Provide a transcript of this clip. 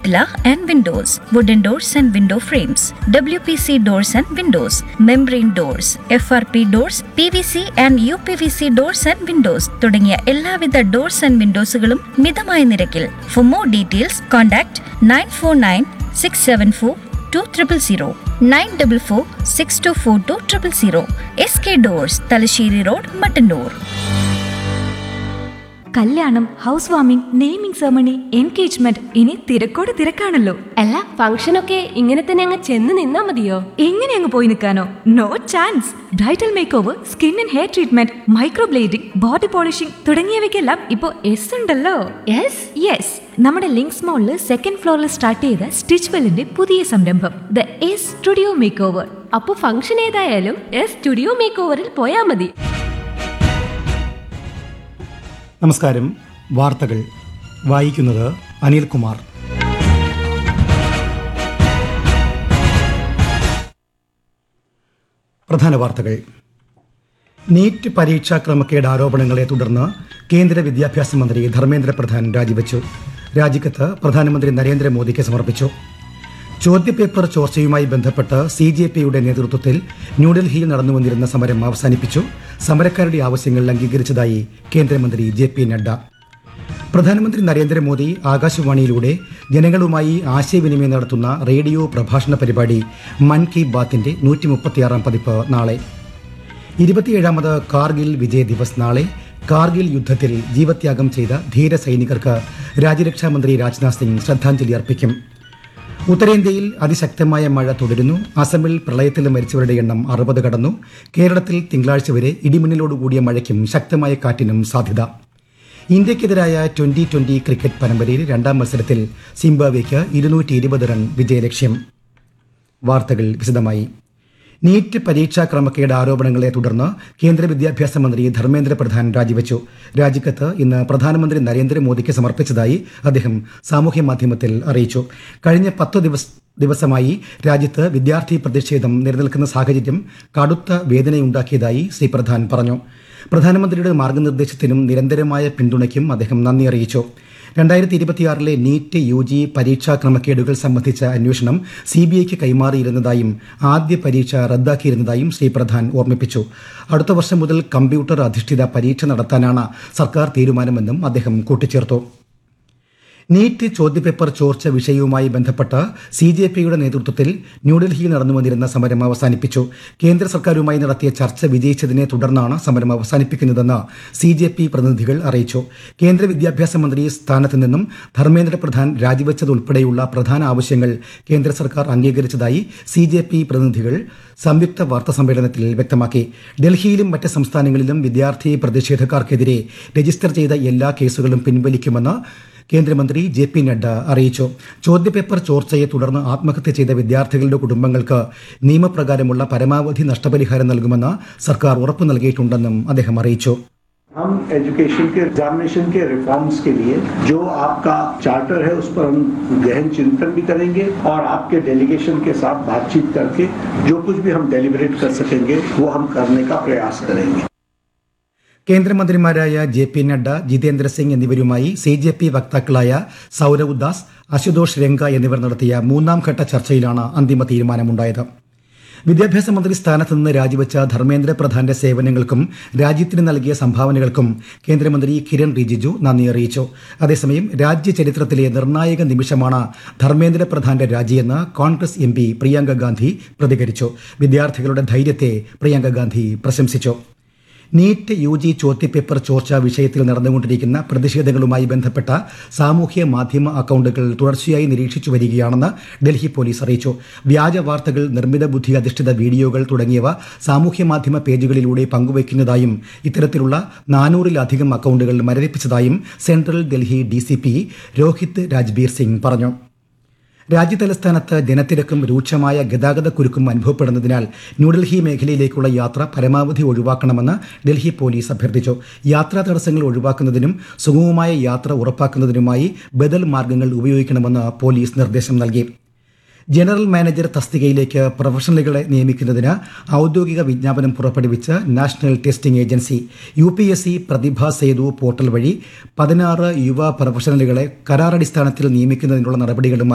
Katla and windows, wooden doors and window frames, WPC doors and windows, membrane doors, FRP doors, PVC and UPVC doors and windows തുടങ്ങിയ എല്ലാവിധ doors and വിൻഡോസുകളും മിതമായ നിരക്കിൽ for more details contact nine four nine six seven four two triple zero nine double four six two four two triple zero S K doors Thalassery road Mattannur കല്യാണം house warming naming ceremony engagement ഇനി തിരക്കോട് തിരക്കാണല്ലോ അല്ല ഫംഗ്ഷനൊക്കെ ഇങ്ങനെ തന്നെ അങ്ങ് ചെന്ന് നിന്നാ മതിയോ എങ്ങനെ അങ്ങ് പോയി നിൽക്കാനോ no chance bridal makeover skin and hair treatment microblading body polishing തുടങ്ങിയവയ്ക്കെല്ലാം ഇപ്പോൾ എസ് ഉണ്ടല്ലോ യെസ് യെസ് നമ്മുടെ ലിങ്ക്സ് മോളിൽ സെക്കൻഡ് ഫ്ലോറിൽ സ്റ്റാർട്ട് ചെയ്ത സ്റ്റിച്ച് വെല്ലിന്റെ പുതിയ സംരംഭം the S studio makeover അപ്പൊ ഫംഗ്ഷൻ ഏതായാലും എസ് സ്റ്റുഡിയോ മേക്ക് ഓവറിൽ പോയാ മതി നമസ്കാരം വാർത്തകൾ വായിക്കുന്നത് അനിൽകുമാർ പ്രധാന വാർത്തകൾ നീറ്റ് പരീക്ഷാ ക്രമക്കേട് ആരോപണങ്ങളെ തുടർന്ന് കേന്ദ്ര വിദ്യാഭ്യാസ മന്ത്രി ധർമ്മേന്ദ്ര പ്രധാൻ രാജിവെച്ചു രാജിക്കത്ത് പ്രധാനമന്ത്രി നരേന്ദ്രമോദിക്ക് സമർപ്പിച്ചു ചോദ്യപേപ്പർ ചോർച്ചയുമായി ബന്ധപ്പെട്ട് സി ജെ പിയുടെ നേതൃത്വത്തിൽ ന്യൂഡൽഹിയിൽ നടന്നുവന്നിരുന്ന സമരം അവസാനിപ്പിച്ചു സമരക്കാരുടെ ആവശ്യങ്ങൾ അംഗീകരിച്ചതായി കേന്ദ്രമന്ത്രി ജെ പി നഡ്ഡ പ്രധാനമന്ത്രി നരേന്ദ്രമോദി ആകാശവാണിയിലൂടെ ജനങ്ങളുമായി ആശയവിനിമയം നടത്തുന്ന റേഡിയോ പ്രഭാഷണ പരിപാടി മൻ കി ബാത്തിന്റെ നൂറ്റി മുപ്പത്തിയാറാം പതിപ്പ് നാളെ ഇരുപത്തിയേഴാമത് കാർഗിൽ വിജയ് ദിവസ് നാളെ കാർഗിൽ യുദ്ധത്തിൽ ജീവത്യാഗം ചെയ്ത ധീര സൈനികർക്ക് രാജ്യരക്ഷാമന്ത്രി രാജ്നാഥ് സിംഗ് ശ്രദ്ധാഞ്ജലി അർപ്പിക്കും ഉത്തരേന്ത്യയിൽ അതിശക്തമായ മഴ തുടരുന്നു അസമിൽ പ്രളയത്തിൽ മരിച്ചവരുടെ എണ്ണം അറുപത് കടന്നു കേരളത്തിൽ തിങ്കളാഴ്ച വരെ ഇടിമിന്നലോടുകൂടിയ മഴയ്ക്കും ശക്തമായ കാറ്റിനും സാധ്യത ഇന്ത്യക്കെതിരായ ട്വന്റി ട്വന്റി ക്രിക്കറ്റ് പരമ്പരയിൽ രണ്ടാം മത്സരത്തിൽ സിംബാബ്വേക്ക് ഇരുന്നൂറ്റി ഇരുപത് റൺ വിജയലക്ഷ്യം വാർത്തകൾ വിശദമായി നീറ്റ് പരീക്ഷാ ക്രമക്കേട് ആരോപണങ്ങളെ തുടർന്ന് കേന്ദ്ര വിദ്യാഭ്യാസ മന്ത്രി ധർമ്മേന്ദ്ര പ്രധാൻ രാജിവെച്ചു രാജിക്കത്ത് ഇന്ന് പ്രധാനമന്ത്രി നരേന്ദ്രമോദിക്ക് സമർപ്പിച്ചതായി അദ്ദേഹം സാമൂഹ്യ മാധ്യമത്തിൽ അറിയിച്ചു കഴിഞ്ഞ പത്ത് ദിവസ ദിവസമായി രാജ്യത്ത് വിദ്യാർത്ഥി പ്രതിഷേധം നിലനിൽക്കുന്ന സാഹചര്യം കടുത്ത വേദനയുണ്ടാക്കിയതായി ശ്രീ പ്രധാൻ പറഞ്ഞു പ്രധാനമന്ത്രിയുടെ മാർഗനിർദ്ദേശത്തിനും നിരന്തരമായ പിന്തുണയ്ക്കും അദ്ദേഹം നന്ദി അറിയിച്ചു രണ്ടായിരത്തി ഇരുപത്തിയാറിലെ നീറ്റ് യു ജി പരീക്ഷാ ക്രമക്കേടുകൾ സംബന്ധിച്ച അന്വേഷണം സി ബി ഐക്ക് കൈമാറിയിരുന്നതായും ആദ്യ പരീക്ഷ റദ്ദാക്കിയിരുന്നതായും ശ്രീ പ്രധാൻ ഓർമ്മിപ്പിച്ചു അടുത്ത വർഷം മുതൽ കമ്പ്യൂട്ടർ അധിഷ്ഠിത പരീക്ഷ നടത്താനാണ് സർക്കാർ തീരുമാനമെന്നും അദ്ദേഹം കൂട്ടിച്ചേർത്തു നീറ്റ് ചോദ്യപേപ്പർ ചോർച്ച വിഷയവുമായി ബന്ധപ്പെട്ട് സി ജെ പിയുടെ നേതൃത്വത്തിൽ ന്യൂഡൽഹിയിൽ നടന്നു വന്നിരുന്ന സമരം അവസാനിപ്പിച്ചു കേന്ദ്ര സർക്കാരുമായി നടത്തിയ ചർച്ച വിജയിച്ചതിനെ തുടർന്നാണ് സമരം അവസാനിപ്പിക്കുന്നതെന്ന് സി ജെ പി പ്രതിനിധികൾ അറിയിച്ചു കേന്ദ്ര വിദ്യാഭ്യാസ മന്ത്രി സ്ഥാനത്ത് നിന്നും ധർമ്മേന്ദ്ര പ്രധാൻ രാജിവെച്ചതുൾപ്പെടെയുള്ള പ്രധാന ആവശ്യങ്ങൾ കേന്ദ്ര സർക്കാർ അംഗീകരിച്ചതായി സി ജെ പി പ്രതിനിധികൾ സംയുക്ത വാർത്താ സമ്മേളനത്തിൽ വ്യക്തമാക്കി ഡൽഹിയിലും മറ്റ് സംസ്ഥാനങ്ങളിലും വിദ്യാർത്ഥി പ്രതിഷേധക്കാർക്കെതിരെ രജിസ്റ്റർ ചെയ്ത എല്ലാ കേസുകളും പിൻവലിക്കുമെന്ന് കേന്ദ്രമന്ത്രി ജെ പി നഡ്ഡ അറിയിച്ചു ചോദ്യപേപ്പർ ചോർച്ചയെ തുടർന്ന് ആത്മഹത്യ ചെയ്ത വിദ്യാർത്ഥികളുടെ കുടുംബങ്ങൾക്ക് നിയമപ്രകാരമുള്ള പരമാവധി നഷ്ടപരിഹാരം നൽകുമെന്ന് സർക്കാർ ഉറപ്പു നൽകിയിട്ടുണ്ടെന്നും അദ്ദേഹം അറിയിച്ചു हम एजुकेशन के एग्जामिनेशन के रिफॉर्म्स के लिए जो आपका चार्टर है उस पर हम गहन चिंतन भी करेंगे और आपके डेलीगेशन के साथ बातचीत करके जो कुछ भी हम डेलिबरेट कर सकेंगे वो हम करने का प्रयास करेंगे കേന്ദ്രമന്ത്രിമാരായ ജെ പി നഡ്ഡ ജിതേന്ദ്ര സിംഗ് എന്നിവരുമായി സി ജെ പി വക്താക്കളായ സൌരവ് ദാസ് അശുതോഷ് രംഗ എന്നിവർ നടത്തിയ മൂന്നാം ഘട്ട ചർച്ചയിലാണ് അന്തിമ തീരുമാനമുണ്ടായത് വിദ്യാഭ്യാസ മന്ത്രി സ്ഥാനത്ത് നിന്ന് രാജിവെച്ച ധർമ്മേന്ദ്ര പ്രധാന്റെ സേവനങ്ങൾക്കും രാജ്യത്തിന് നൽകിയ സംഭാവനകൾക്കും കേന്ദ്രമന്ത്രി കിരൺ റിജിജു നന്ദി അറിയിച്ചു അതേസമയം രാജ്യ ചരിത്രത്തിലെ നിർണായക നിമിഷമാണ് ധർമ്മേന്ദ്ര പ്രധാന്റെ രാജിയെന്ന് കോൺഗ്രസ് എം പി പ്രിയങ്ക ഗാന്ധി പ്രതികരിച്ചു വിദ്യാർത്ഥികളുടെ ധൈര്യത്തെ പ്രിയങ്ക ഗാന്ധി പ്രശംസിച്ചു നീറ്റ് യു ജി ചോദ്യപേപ്പർ ചോർച്ച വിഷയത്തിൽ നടന്നുകൊണ്ടിരിക്കുന്ന പ്രതിഷേധങ്ങളുമായി ബന്ധപ്പെട്ട സാമൂഹ്യ മാധ്യമ അക്കൗണ്ടുകൾ തുടർച്ചയായി നിരീക്ഷിച്ചു വരികയാണെന്ന് ഡൽഹി പോലീസ് അറിയിച്ചു വ്യാജ വാർത്തകൾ നിർമ്മിത ബുദ്ധി അധിഷ്ഠിത വീഡിയോകൾ തുടങ്ങിയവ സാമൂഹ്യ മാധ്യമ പേജുകളിലൂടെ പങ്കുവയ്ക്കുന്നതായും ഇത്തരത്തിലുള്ള നാനൂറിലധികം അക്കൗണ്ടുകൾ മരവിപ്പിച്ചതായും central Delhi D C P Rohit Rajbir Singh പറഞ്ഞു രാജ്യതലസ്ഥാനത്ത് ജനത്തിരക്കും രൂക്ഷമായ ഗതാഗത കുരുക്കും അനുഭവപ്പെടുന്നതിനാൽ ന്യൂഡൽഹി മേഖലയിലേക്കുള്ള യാത്ര പരമാവധി ഒഴിവാക്കണമെന്ന് ഡൽഹി പോലീസ് അഭ്യർത്ഥിച്ചു യാത്രാ തടസ്സങ്ങൾ ഒഴിവാക്കുന്നതിനും സുഗമമായ യാത്ര ഉറപ്പാക്കുന്നതിനുമായി ബദൽ മാർഗങ്ങൾ ഉപയോഗിക്കണമെന്ന് പോലീസ് നിർദ്ദേശം നൽകി ജനറൽ മാനേജർ തസ്തികയിലേക്ക് പ്രൊഫഷണലുകളെ നിയമിക്കുന്നതിന് ഔദ്യോഗിക വിജ്ഞാപനം പുറപ്പെടുവിച്ച് national testing agency U P S C Pratibha Setu portal വഴി പതിനാറ് യുവ പ്രൊഫഷണലുകളെ കരാറടിസ്ഥാനത്തിൽ നിയമിക്കുന്നതിനുള്ള നടപടികളും